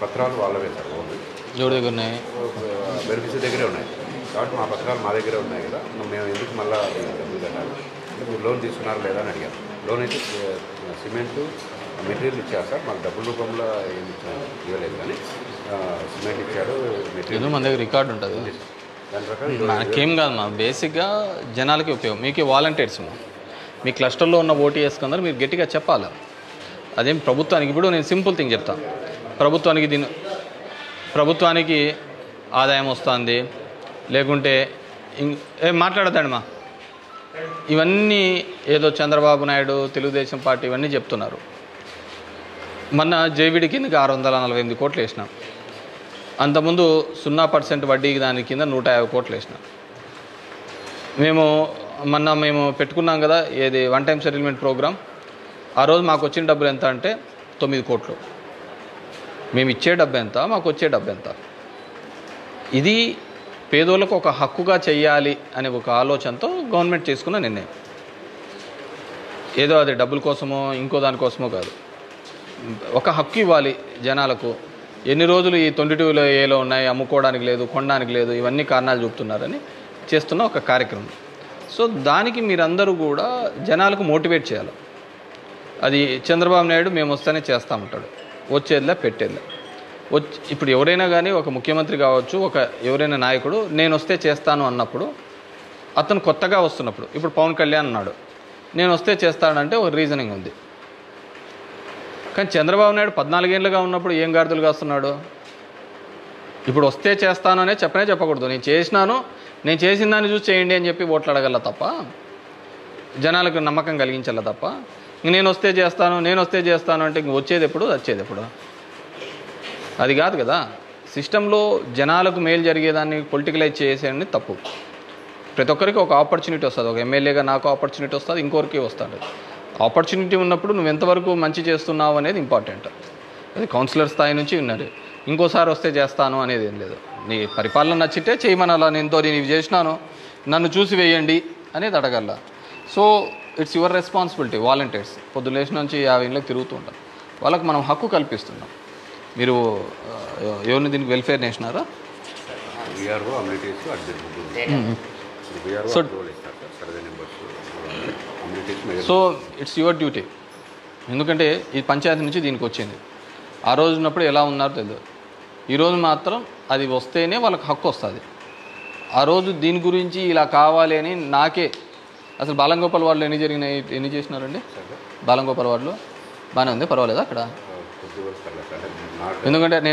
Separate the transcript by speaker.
Speaker 1: పత్రాలు వాళ్ళవే sir only
Speaker 2: ఎవరి దగ్గర ఉన్నాయి
Speaker 1: బెనిఫిషరీ దగ్గరే ఉన్నాయి కాబట్టి మా పత్రాలు మా దగ్గరే ఉన్నాయి కదా మేము ఎందుకు మళ్ళీ డబ్బులు కట్టాలి అంటే మీరు లోన్ తీసుకున్నారు లేదా అని అడిగారు లోన్ అయితే ఆ, సిమెంట్ మెటీరియల్ ఇచ్చారు సార్ మాకు డబ్బుల రూపంలో ఏమి ఇచ్చారు ఇవ్వలేదు కానీ ఆ, సిమెంట్ ఇచ్చాడు మెటీరియల్
Speaker 2: ఏదో మన దగ్గర రికార్డు ఉంటుంది
Speaker 1: దాని ప్రకారం
Speaker 2: మనకేం కాదు మా బేసిక్గా జనాలకి ఉపయోగం మీకు వాలంటీర్స్ మా మీ క్లస్టర్లో ఉన్న ఓటీఎస్ కొందరు మీరు గట్టిగా చెప్పాలి అదేం ప్రభుత్వానికి ఇప్పుడు నేను సింపుల్ థింగ్ చెప్తా ప్రభుత్వానికి దీని ప్రభుత్వానికి ఆదాయం వస్తుంది లేకుంటే ఇం- ఏం మాట్లాడదండి మా ఇవన్నీ ఏదో చంద్రబాబు నాయుడు తెలుగుదేశం పార్టీ ఇవన్నీ చెప్తున్నారు మొన్న జేవిడి కిందకి ఆరు వందల నలభై ఎనిమిది కోట్లు వేసినాం అంతకుముందు సున్నా పర్సెంట్ వడ్డీ దాని కింద నూట యాభై కోట్లు వేసినాం మేము మొన్న మేము పెట్టుకున్నాం కదా ఏది వన్ టైం సెటిల్మెంట్ ప్రోగ్రామ్ ఆ రోజు మాకు వచ్చిన డబ్బులు ఎంత అంటే తొమ్మిది కోట్లు మేము ఇచ్చే డబ్బు ఎంత మాకు వచ్చే డబ్బు ఎంత ఇది పేదోళ్ళకు ఒక హక్కుగా చెయ్యాలి అనే ఒక ఆలోచనతో గవర్నమెంట్ చేసుకున్న నిర్ణయం ఏదో అది డబ్బుల కోసమో ఇంకో దానికోసమో కాదు ఒక హక్కు ఇవ్వాలి జనాలకు ఎన్ని రోజులు ఈ ట్వంటీ టూలో ఏలో ఉన్నాయి అమ్ముకోవడానికి లేదు కొనడానికి లేదు ఇవన్నీ కారణాలు చూపుతున్నారని చేస్తున్న ఒక కార్యక్రమం సో దానికి మీరందరూ కూడా జనాలకు మోటివేట్ చేయాలి అది చంద్రబాబు నాయుడు మేము వస్తేనే చేస్తామంటాడు వచ్చేదిలే పెట్టేదిలే వచ్చి ఇప్పుడు ఎవరైనా కానీ ఒక ముఖ్యమంత్రి కావచ్చు ఒక ఎవరైనా నాయకుడు నేను వస్తే చేస్తాను అన్నప్పుడు అతను కొత్తగా వస్తున్నప్పుడు ఇప్పుడు పవన్ కళ్యాణ్ అన్నాడు నేను వస్తే చేస్తానంటే ఒక రీజనింగ్ ఉంది కానీ చంద్రబాబు నాయుడు పద్నాలుగేళ్ళుగా ఉన్నప్పుడు ఏం గాడిదలు కాస్తున్నాడు ఇప్పుడు వస్తే చేస్తాను అనే చెప్పనే చెప్పకూడదు నేను చేసినాను నేను చేసిన దాన్ని చూసి చేయండి అని చెప్పి ఓట్లు అడగల తప్ప జనాలకు నమ్మకం కలిగించాల తప్ప ఇంక నేను వస్తే చేస్తాను నేను వస్తే చేస్తాను అంటే ఇంక వచ్చేది ఎప్పుడు వచ్చేది ఎప్పుడు అది కాదు కదా సిస్టంలో జనాలకు మేలు జరిగేదాన్ని పొలిటికలైజ్ చేసేది తప్పు ప్రతి ఒక్కరికి ఒక ఆపర్చునిటీ వస్తుంది ఒక ఎమ్మెల్యేగా నాకు ఆపర్చునిటీ వస్తుంది ఇంకొకరికి వస్తుంది ఆపర్చునిటీ ఉన్నప్పుడు నువ్వు ఎంతవరకు మంచి చేస్తున్నావు అనేది ఇంపార్టెంట్ అది కౌన్సిలర్ స్థాయి నుంచి ఉన్నారు ఇంకోసారి వస్తే చేస్తాను అనేది ఏం లేదు నీ పరిపాలన నచ్చితే చేయమనాలా నేను నేను ఇవి చేసినాను నన్ను చూసి వేయండి అనేది అడగల so it's your responsibility volunteers పొద్దున్న లేచిన నుంచి యాభై ఇంట్లోకి తిరుగుతూ ఉంటారు వాళ్ళకి మనం హక్కు కల్పిస్తున్నాం మీరు ఆ, ఎవరిని దీనికి వెల్ఫేర్ నేసినారా
Speaker 1: VRO amenities admit VRO
Speaker 2: So-
Speaker 1: approval ఇస్తారు sir survey numbers amenities
Speaker 2: so it's your duty ఎందుకంటే ఈ పంచాయతీ నుంచి దీనికి వచ్చింది ఆ రోజు ఉన్నప్పుడు ఎలా ఉన్నారో తెలియదు ఈరోజు మాత్రం అది వస్తేనే వాళ్ళకి హక్కు వస్తుంది ఆ రోజు దీని గురించి ఇలా కావాలి అని నాకే అసలు బాలంగోపాల్ వాళ్ళు ఎన్ని జరిగినాయి ఎన్ని చేసినారండి బాలంగోపాల్ వాళ్ళు బాగానే ఉంది పర్వాలేదా అక్కడ
Speaker 1: కొద్ది వరకు పర్లేదు సార్ అంటే నాకు
Speaker 2: ఎందుకంటే నేను